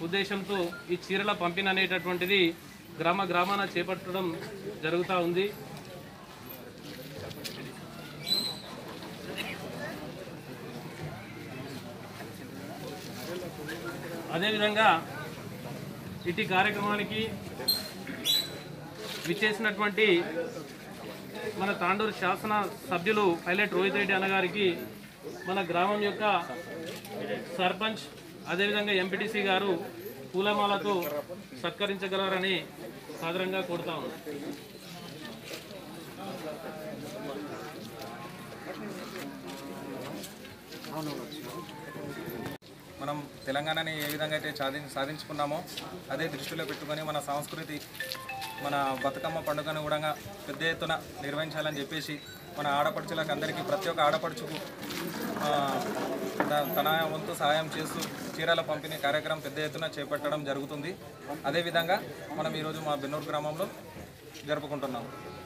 ఉద్దేశంతో ఈ చీరల పంపిణీ అనేటటువంటిది గ్రామ గ్రామాన చేపట్టడం జరుగుతూ ఉంది అదేవిధంగా ఇటు కార్యక్రమానికి విచ్చేసినటువంటి మన తాండూరు శాసన సభ్యులు పైలట్ రోహిత్ రెడ్డి అన్నగారికి మన గ్రామం యొక్క సర్పంచ్ అదేవిధంగా ఎంపీటీసీ గారు పూలమాలతో సత్కరించగలరని సాదరంగా కోరుతా ఉన్నాం మనం తెలంగాణని ఏ విధంగా అయితే సాధి సాధించుకున్నామో అదే దృష్టిలో పెట్టుకొని మన సంస్కృతి మన బతుకమ్మ పండుగను కూడా పెద్ద ఎత్తున నిర్వహించాలని చెప్పేసి మన ఆడపడుచులకు అందరికీ ప్రతి ఒక్క ఆడపడుచుకు ఆ, త- తన వంతు సహాయం చేస్తూ చీరల పంపిణీ కార్యక్రమం పెద్ద ఎత్తున చేపట్టడం జరుగుతుంది అదేవిధంగా మనం ఈరోజు మా బెన్నూరు గ్రామంలో జరుపుకుంటున్నాం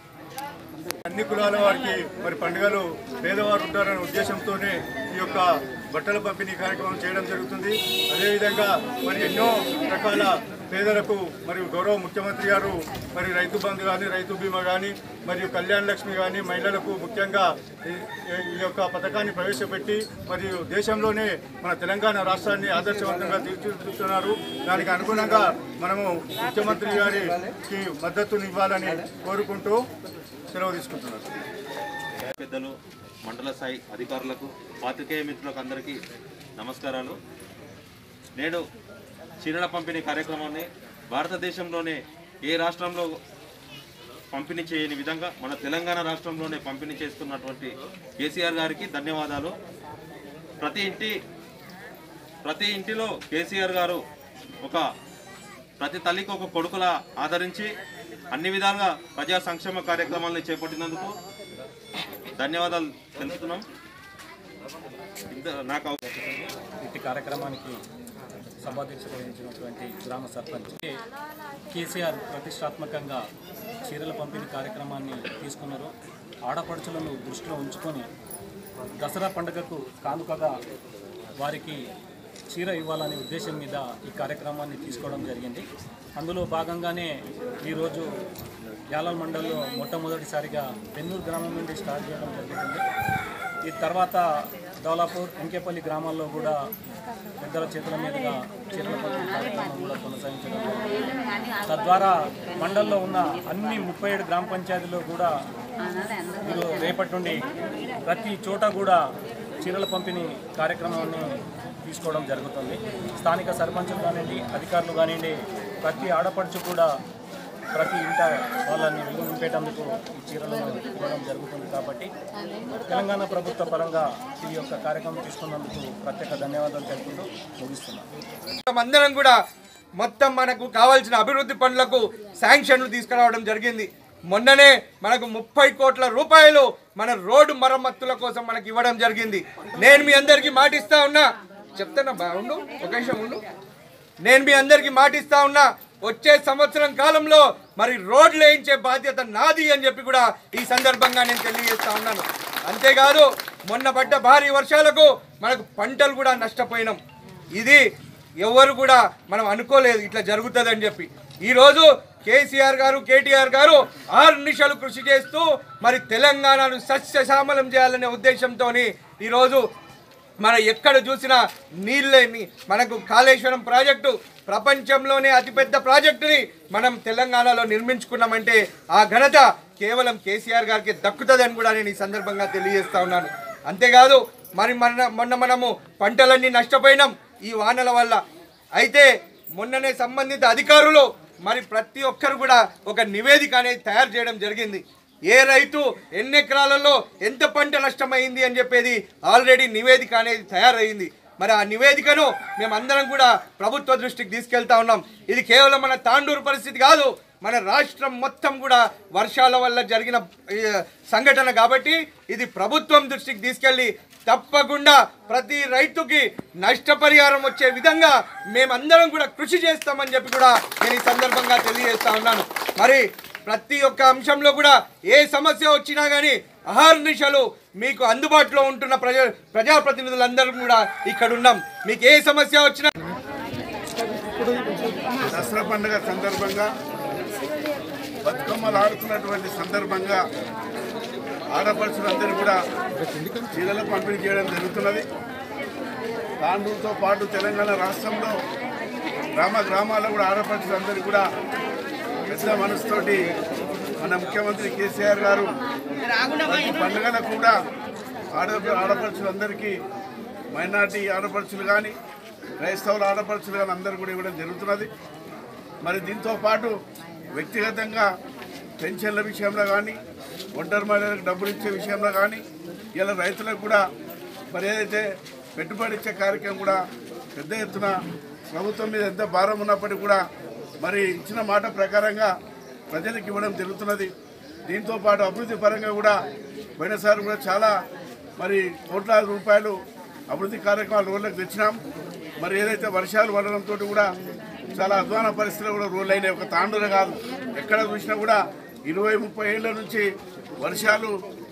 అన్ని కులాల వారికి మరి పండుగలు పేదవారు ఉంటారనే ఉద్దేశంతోనే ఈ యొక్క బట్టల పంపిణీ కార్యక్రమం చేయడం జరుగుతుంది అదేవిధంగా మరి ఎన్నో రకాల పేదలకు మరియు గౌరవ ముఖ్యమంత్రి గారు మరి రైతు బంధు కానీ రైతు బీమా కానీ మరియు కళ్యాణ లక్ష్మి కానీ మహిళలకు ముఖ్యంగా ఈ- ఈ యొక్క పథకాన్ని ప్రవేశపెట్టి మరియు దేశంలోనే మన తెలంగాణ రాష్ట్రాన్ని ఆదర్శవంతంగా తీర్చిదిద్దుతున్నారు దానికి అనుగుణంగా మనము ముఖ్యమంత్రి గారికి మద్దతునివ్వాలని కోరుకుంటూ సెలవు తీసుకుంటున్నారు పెద్దలు మండల స్థాయి అధికారులకు పాత్రికేయ మిత్రులకు అందరికీ నమస్కారాలు నేడు చీరల పంపిణీ కార్యక్రమాన్ని భారతదేశంలోనే ఏ రాష్ట్రంలో పంపిణీ చేయని విధంగా మన తెలంగాణ రాష్ట్రంలోనే పంపిణీ చేస్తున్నటువంటి కేసీఆర్ గారికి ధన్యవాదాలు ప్రతి ఇంటి ప్రతి ఇంటిలో కేసీఆర్ గారు ఒక ప్రతి తల్లికి ఒక కొడుకులా ఆదరించి అన్ని విధాలుగా ప్రజా సంక్షేమ కార్యక్రమాలను చేపట్టినందుకు ధన్యవాదాలు తెలుపుతున్నాం ఇంత- నాకు అవ- ఇట్టి కార్యక్రమానికి సభాధ్యక్షత వహించినటువంటి గ్రామ సర్పంచ్ కేసీఆర్ ప్రతిష్టాత్మకంగా చీరల పంపిణీ కార్యక్రమాన్ని తీసుకున్నారు ఆడపడుచులను దృష్టిలో ఉంచుకొని దసరా పండుగకు కానుకగా వారికి చీర ఇవ్వాలనే ఉద్దేశం మీద ఈ కార్యక్రమాన్ని తీసుకోవడం జరిగింది అందులో భాగంగానే ఈరోజు యాలల్ మండల్లో మొట్టమొదటిసారిగా పెన్నూరు గ్రామం నుండి స్టార్ట్ చేయడం జరుగుతుంది ఈ తర్వాత దౌలాపూర్ ఎంకేపల్లి గ్రామాల్లో కూడా పెద్దల చేతుల మీదుగా చీరల పంపిణీ కార్యక్రమం కూడా కొనసాగించడం జరిగింది. తద్వారా మండల్లో ఉన్న అన్ని ముప్పై ఏడు గ్రామ పంచాయతీలో కూడా మీరు రేపటి నుండి ప్రతి చోట కూడా చీరల పంపిణీ కార్యక్రమాన్ని తీసుకోవడం జరుగుతుంది స్థానిక సర్పంచులు కానివ్వండి అధికారులు కానివ్వండి ప్రతి ఆడపడుచు కూడా ప్రతి ఇంట వాళ్ళని వెలుగు నింపేటందుకు ఈ చీరలను ఇవ్వడం జరుగుతుంది కాబట్టి తెలంగాణ ప్రభుత్వ పరంగా ఈ యొక్క కార్యక్రమం తీసుకున్నందుకు ప్రత్యేక ధన్యవాదాలు తెలుపుతూ ముగిస్తున్నాను అందరం కూడా మొత్తం మనకు కావాల్సిన అభివృద్ధి పనులకు శాంక్షన్లు తీసుకురావడం జరిగింది మొన్ననే మనకు ముప్పై కోట్ల రూపాయలు మన రోడ్డు మరమ్మతుల కోసం మనకి ఇవ్వడం జరిగింది నేను మీ అందరికీ మాటిస్తా ఉన్నా చెప్తానా బాగుండు ఒక నిమిషం ఉండు నేను మీ అందరికీ మాటిస్తా ఉన్నా వచ్చే సంవత్సరం కాలంలో మరి రోడ్లు వేయించే బాధ్యత నాది అని చెప్పి కూడా ఈ సందర్భంగా నేను తెలియజేస్తా ఉన్నాను అంతేకాదు మొన్న పడ్డ భారీ వర్షాలకు మనకు పంటలు కూడా నష్టపోయినాం ఇది ఎవరు కూడా మనం అనుకోలేదు ఇట్లా జరుగుతుందని చెప్పి ఈరోజు కేసీఆర్ గారు కేటీఆర్ గారు ఆరు నిమిషాలు కృషి చేస్తూ మరి తెలంగాణను సస్యశ్యామలం చేయాలనే ఉద్దేశంతో ఈరోజు మన ఎక్కడ చూసినా నీళ్ళని మనకు కాళేశ్వరం ప్రాజెక్టు ప్రపంచంలోనే అతిపెద్ద ప్రాజెక్టుని మనం తెలంగాణలో నిర్మించుకున్నామంటే ఆ ఘనత కేవలం కేసీఆర్ గారికి దక్కుతుందని కూడా నేను ఈ సందర్భంగా తెలియజేస్తా ఉన్నాను అంతేకాదు మరి మన మొన్న మనము పంటలన్నీ నష్టపోయినాం ఈ వానల వల్ల అయితే మొన్ననే సంబంధిత అధికారులు మరి ప్రతి ఒక్కరు కూడా ఒక నివేదిక అనేది తయారు చేయడం జరిగింది ఏ రైతు ఎన్ని ఎకరాలలో ఎంత పంట నష్టమైంది అని చెప్పేది ఆల్రెడీ నివేదిక అనేది తయారైంది మరి ఆ నివేదికను మేమందరం కూడా ప్రభుత్వ దృష్టికి తీసుకెళ్తా ఉన్నాం ఇది కేవలం మన తాండూరు పరిస్థితి కాదు మన రాష్ట్రం మొత్తం కూడా వర్షాల వల్ల జరిగిన ఈ, సంఘటన కాబట్టి ఇది ప్రభుత్వం దృష్టికి తీసుకెళ్ళి తప్పకుండా ప్రతి రైతుకి నష్టపరిహారం వచ్చే విధంగా మేమందరం కూడా కృషి చేస్తామని చెప్పి కూడా నేను ఈ సందర్భంగా తెలియజేస్తా ఉన్నాను మరి ప్రతి ఒక్క అంశంలో కూడా ఏ సమస్య వచ్చినా కానీ అహర్నిశలు మీకు అందుబాటులో ఉంటున్న ప్రజా ప్రజాప్రతినిధులందరం కూడా ఇక్కడ ఉన్నాం మీకు ఏ సమస్య వచ్చినా ఇప్పుడు దసరా పండుగ సందర్భంగా బతుకమ్మలు ఆడుతున్నటువంటి సందర్భంగా ఆడపడుచులందరూ కూడా చీరలు పంపిణీ చేయడం జరుగుతున్నది తాండూరుతో పాటు తెలంగాణ రాష్ట్రంలో గ్రామ గ్రామాల్లో కూడా ఆడపడుచులందరూ కూడా పెద్ద మనసుతోటి మన ముఖ్యమంత్రి కేసీఆర్ గారు ప్రతి పండుగలకు కూడా ఆడ ఆడపడుచులందరికీ మైనార్టీ ఆడపడుచులు కానీ క్రైస్తవుల ఆడపడుచులు కానీ అందరూ కూడా ఇవ్వడం జరుగుతున్నది మరి దీంతో పాటు వ్యక్తిగతంగా పెన్షన్ల విషయంలో కానీ ఒంటరి మహిళలకు డబ్బులు ఇచ్చే విషయంలో కానీ ఇలా రైతులకు కూడా మరి ఏదైతే పెట్టుబడి ఇచ్చే కార్యక్రమం కూడా పెద్ద ఎత్తున ప్రభుత్వం మీద ఎంత భారం ఉన్నప్పటికీ కూడా మరి ఇచ్చిన మాట ప్రకారంగా ప్రజలకు ఇవ్వడం జరుగుతున్నది దీంతో పాటు అభివృద్ధి పరంగా కూడా పోయినసారి కూడా చాలా మరి కోట్లాది రూపాయలు అభివృద్ధి కార్యక్రమాలు రోడ్లకు తెచ్చినాం మరి ఏదైతే వర్షాలు పడడంతో కూడా చాలా అధ్వాన పరిస్థితులు కూడా రోడ్లు అయినాయి ఒక తాండూర కాదు ఎక్కడ చూసినా కూడా ఇరవై ముప్పై ఏళ్ళ నుంచి వర్షాలు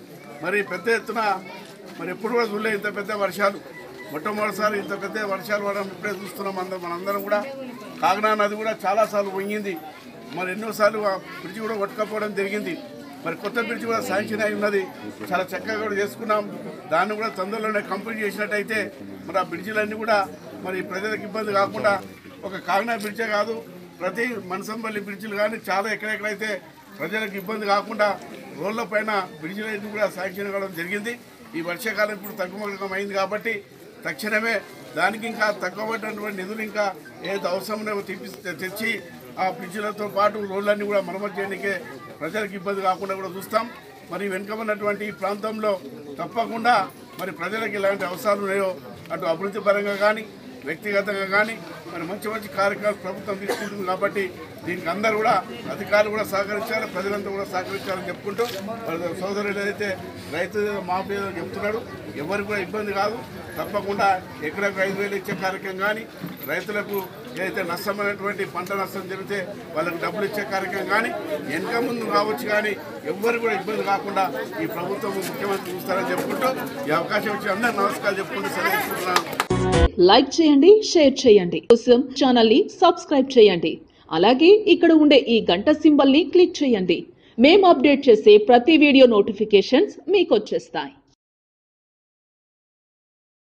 మరి పెద్ద ఎత్తున మరి ఎప్పుడు కూడా చూడలే ఇంత పెద్ద వర్షాలు మొట్టమొదటిసారి ఇంత పెద్ద వర్షాలు పడడం ఇప్పుడే చూస్తున్నాం అందరం మనందరం కూడా కాకినాడ నది కూడా చాలాసార్లు వంగింది మరి ఎన్నోసార్లు ఆ బ్రిడ్జి కూడా కొట్టుకపోవడం జరిగింది మరి కొత్త బ్రిడ్జి కూడా శాంక్షన్ అయి ఉన్నది చాలా చక్కగా కూడా చేసుకున్నాం దాన్ని కూడా తొందరలోనే కంప్లీట్ చేసినట్టయితే మరి ఆ బ్రిడ్జిలన్నీ కూడా మరి ప్రజలకు ఇబ్బంది కాకుండా ఒక కాకినాడ బ్రిడ్జే కాదు ప్రతి మనసంపల్లి బ్రిడ్జిలు కానీ చాలా ఎక్కడెక్కడైతే ప్రజలకు ఇబ్బంది కాకుండా రోడ్ల పైన బ్రిడ్జిలన్నీ కూడా శాంక్షన్ కావడం జరిగింది ఈ వర్షాకాలం ఇప్పుడు తగ్గుముఖం అయింది కాబట్టి తక్షణమే దానికి ఇంకా తక్కువబడినటువంటి నిధులు ఇంకా ఏది అవసరమో తెప్పి తెచ్చి ఆ బ్రిడ్జిలతో పాటు రోడ్లన్నీ కూడా మరమ్మతు చేయడానికే ప్రజలకు ఇబ్బంది కాకుండా కూడా చూస్తాం మరి వెనుకబడినటువంటి ఈ ప్రాంతంలో తప్పకుండా మరి ప్రజలకు ఎలాంటి అవసరాలు ఉన్నాయో అటు అభివృద్ధి పరంగా కానీ వ్యక్తిగతంగా కానీ మరి మంచి మంచి కార్యక్రమాలు ప్రభుత్వం తీసుకుంటుంది కాబట్టి దీనికి అందరూ కూడా అధికారులు కూడా సహకరించాలి ప్రజలంతా కూడా సహకరించాలని చెప్పుకుంటూ మరి సోదరుడు ఏదైతే రైతు మాఫీ ఏదో చెప్తున్నాడు ఎవరికి కూడా ఇబ్బంది కాదు తప్పకుండా ఎకరకు ఐదు వేలు ఇచ్చే కార్యక్రమం కానీ రైతులకు ఏదైతే నష్టమైనటువంటి పంట నష్టం జరిగితే వాళ్ళకి డబ్బులు ఇచ్చే కార్యక్రమం కానీ వెనక ముందు కావచ్చు కానీ ఎవ్వరు కూడా ఇబ్బంది కాకుండా ఈ ప్రభుత్వం ముఖ్యమంత్రి చూస్తారని చెప్పుకుంటూ ఈ అవకాశం ఇచ్చి అందరూ నమస్కారాలు చెప్పుకుంటూ సెలవు తీసుకుంటున్నాను లైక్ చేయండి షేర్ చేయండి కోసం ఛానల్ ని సబ్స్క్రైబ్ చేయండి అలాగే ఇక్కడ ఉండే ఈ గంట సింబల్ ని క్లిక్ చేయండి మేము అప్డేట్ చేసే ప్రతి వీడియో నోటిఫికేషన్స్ మీకు వచ్చేస్తాయి